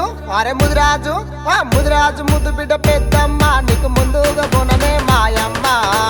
ముదిరాజు అరే ముదిరాజు ఆ ముదిరాజు ముద్దు బిడ్డ పెద్దమ్మ నీకు ముందుగా బోనమే మాయమ్మ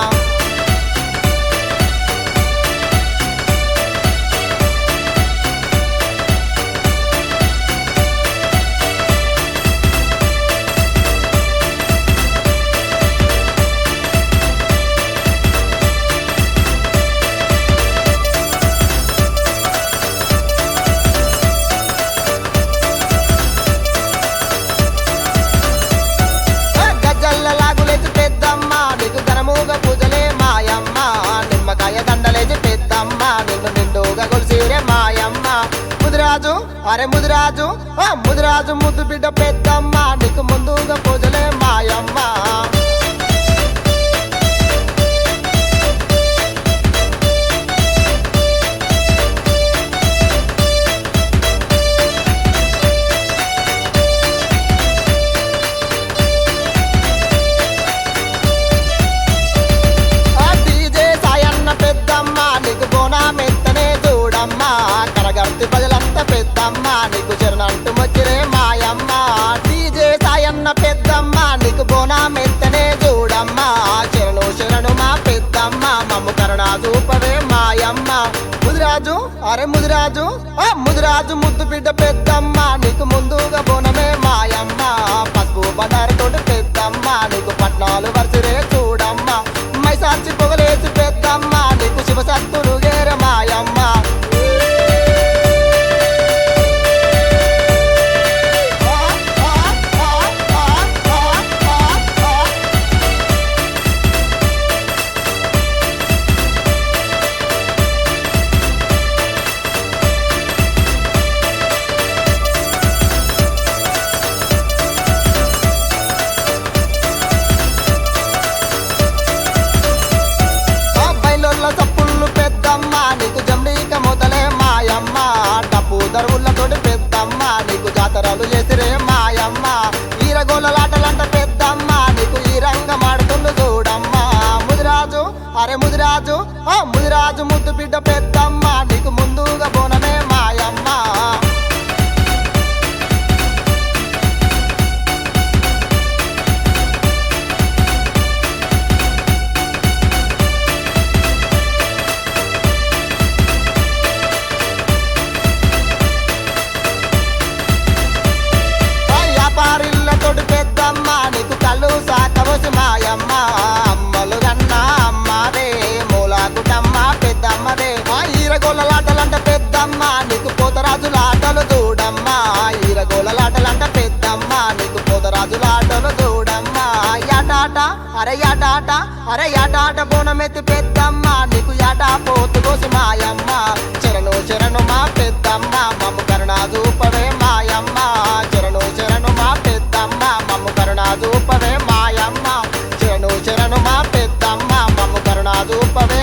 ఆ గజ్జల్ల లాగులేసి పెద్దమ్మ నీకు ఘనముగా పూజలే మాయమ్మ నిమ్మకాయ దండలేసి పెద్దమ్మ నిన్ను నిండుగా కొలిసిరే మాయమ్మ ముదిరాజు అరే ముదిరాజు ఆ ముదిరాజు ముద్దు బిడ్డ పెద్దమ్మ నీకు ముందుగా పూజలే మాయమ్మ ఆ డీజే సాయన్న పెద్దమ్మ నీకు బోనా మెత్తనే చూడమ్మ కరగర్తి ప్రజలంతా పెద్దమ్మ నీకు చరణంటు మొచ్చిరే మాయమ్మ డీజే సాయన్న పెద్దమ్మ నీకు బోనా మెత్తనే చూడమ్మ చరణు శరణు మా పెద్దమ్మ మమ్ము కరుణ చూపవే మాయమ్మ ముదిరాజు అరే ముదిరాజు ఆ ముదిరాజు ముద్దు బిడ్డ పెద్దమ్మ నీకు ముందుగా బోనమే మాయమ్మ పసుపు బండారతోటి పెద్దమ్మ నీకు పట్నాలు వరుసరే చూడమ్మ మైసాచి పొగలేసి పెద్దమ్మ నీకు శివసత్తులు గేర మాయమ్మ ఆ బయలుల్ల చప్పుళ్ళు పెద్దమ్మ నీకు జమ్లీక మొదలే మాయమ్మ డప్పు దరువులతోటి పెద్దమ్మ నీకు జాతరలు చేసిరే మాయమ్మ ఈరగోళ్ళలాటలంట పెద్దమ్మ నీకు ఈ రంగం ఆడుతుండు చూడమ్మ ముదిరాజు అరే ముదిరాజు ఆ ముదిరాజు ముద్దు బిడ్డ పెద్దమ్మ నీకు ముందుగా బోనమే మాయమ్మ ఆ వ్యాపారిళ్ళతోటి పెద్దమ్మ నీకు కళ్ళు సాకవసి మాయమ్మ అమ్మలు గన్న అమ్మదే మూలాకుటమ్మ పెద్దమ్మదే ఆ ఈరగోళ్ళలాటలంట పెద్దమ్మ నీకు పోతరాజులాటలు చూడమ్మ ఈరగోళ్ళలాటలంట పెద్దమ్మ నీకు పోతరాజులాటలు చూడమ్మ యాటాట అరే యాటాట అరే యాటాట బోనమెత్తి పెద్దమ్మ నీకు యాటా పోతు కోసి మాయమ్మ చరణు చరణు మా పెద్దమ్మ మమ్ము కరుణ చూపవే మాయమ్మ చరణు చరణు మా పెద్దమ్మ మమ్ము కరుణ చూపవే మాయమ్మ చరణు చరణు మా పెద్దమ్మ మమ్ము కరుణ చూపవే